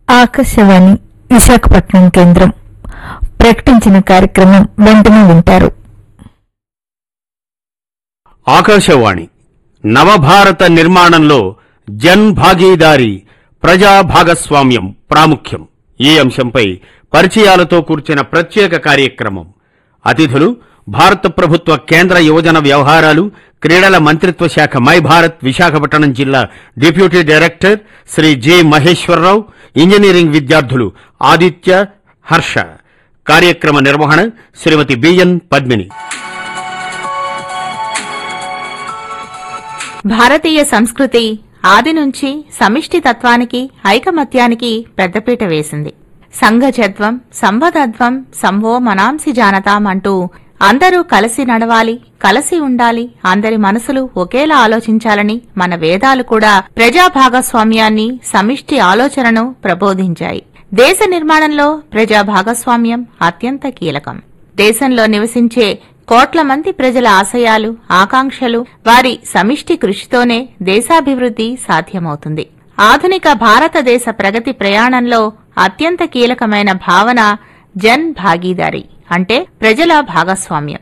ఆకాశవాణి విశాఖపట్నం కేంద్రం ప్రకటించిన కార్యక్రమం వెంటనే వింటారు ఆకాశవాణి నవభారత నిర్మాణంలో జన్ భాగీదారీ ప్రజా భాగస్వామ్యం ప్రాముఖ్యం ఈ అంశంపై పరిచయాలతో కూర్చిన ప్రత్యేక కార్యక్రమం అతిథులు భారత ప్రభుత్వ కేంద్ర యువజన వ్యవహారాలు క్రీడల మంత్రిత్వ శాఖ మై భారత్ విశాఖపట్నం జిల్లా deputy director Shri J Maheswararao engineering విద్యార్థులు ఆదిత్య హర్ష కార్యక్రమ నిర్వహణ శ్రీమతి బిఎన్ పద్మిని భారతీయ సంస్కృతి ఆది నుంచి సమిష్టి తత్వానికి ఐకమత్యానికి పెద్దపీట వేసింది సంఘజత్వం సంబదత్వం సంవో మనాంసి జానతాం అంటూ అందరూ కలిసి నడవాలి కలిసి ఉండాలి అందరి మనసులు ఒకేలా ఆలోచించాలని మన వేదాలు కూడా ప్రజా భాగస్వామ్యాన్ని సమిష్టి ఆలోచనను ప్రబోధించాయి దేశ నిర్మాణంలో ప్రజా భాగస్వామ్యం అత్యంత కీలకం దేశంలో నివసించే కోట్ల మంది ప్రజల ఆశయాలు ఆకాంక్షలు వారి సమిష్టి కృషితోనే దేశాభివృద్ధి సాధ్యమవుతుంది ఆధునిక భారతదేశ ప్రగతి ప్రయాణంలో అత్యంత కీలకమైన భావన జన్ భాగీదారీ అంటే ప్రజల భాగస్వామ్యం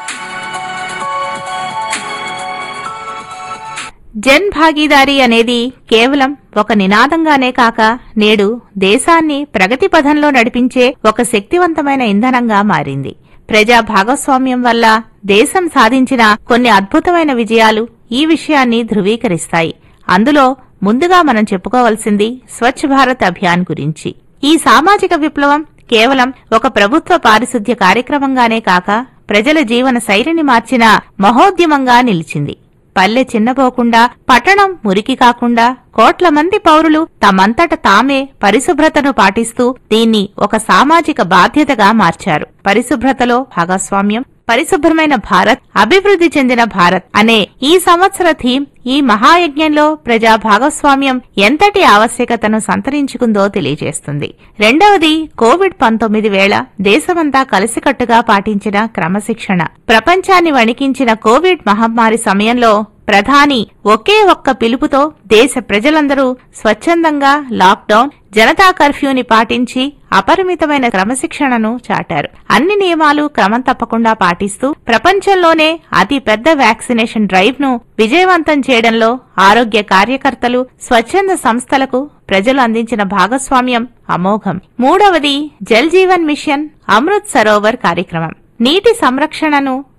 జన్ భాగీదారీ అనేది కేవలం ఒక నినాదంగానే కాక నేడు దేశాన్ని ప్రగతి పథంలో నడిపించే ఒక శక్తివంతమైన ఇంధనంగా మారింది ప్రజా భాగస్వామ్యం వల్ల దేశం సాధించిన కొన్ని అద్భుతమైన విజయాలు ఈ విషయాన్ని ధృవీకరిస్తాయి అందులో ముందుగా మనం చెప్పుకోవాల్సింది స్వచ్ఛ భారత్ అభియాన్ గురించి ఈ సామాజిక విప్లవం కేవలం ఒక ప్రభుత్వ పారిశుద్ధ్య కార్యక్రమంగానే కాక ప్రజల జీవన శైలిని మార్చిన మహోద్యమంగా నిలిచింది పల్లె చిన్నపోకుండా పట్టణం మురికి కాకుండా కోట్ల మంది పౌరులు తమంతట తామే పరిశుభ్రతను పాటిస్తూ దీన్ని ఒక సామాజిక బాధ్యతగా మార్చారు పరిశుభ్రతలో భాగస్వామ్యం పరిశుభ్రమైన భారత్ అభివృద్ధి చెందిన భారత్ అనే ఈ సంవత్సర థీమ్ ఈ మహాయజ్ఞంలో ప్రజా భాగస్వామ్యం ఎంతటి ఆవశ్యకతను సంతరించుకుందో తెలియజేస్తుంది రెండవది కోవిడ్ పంతొమ్మిది వేళ దేశమంతా కలిసికట్టుగా పాటించిన క్రమశిక్షణ ప్రపంచాన్ని వణికించిన కోవిడ్ మహమ్మారి సమయంలో ప్రధాని ఒకే ఒక్క పిలుపుతో దేశ ప్రజలందరూ స్వచ్ఛందంగా లాక్డౌన్ జనతా కర్ఫ్యూని పాటించి అపరిమితమైన క్రమశిక్షణను చాటారు అన్ని నియమాలు క్రమం తప్పకుండా పాటిస్తూ ప్రపంచంలోనే అతి పెద్ద వ్యాక్సినేషన్ డ్రైవ్ ను విజయవంతం చేయడంలో ఆరోగ్య కార్యకర్తలు స్వచ్ఛంద సంస్థలకు ప్రజలు అందించిన భాగస్వామ్యం అమోఘం మూడవది జల్ జీవన్ మిషన్ అమృత్ సరోవర్ కార్యక్రమం నీటి సంరక్షణను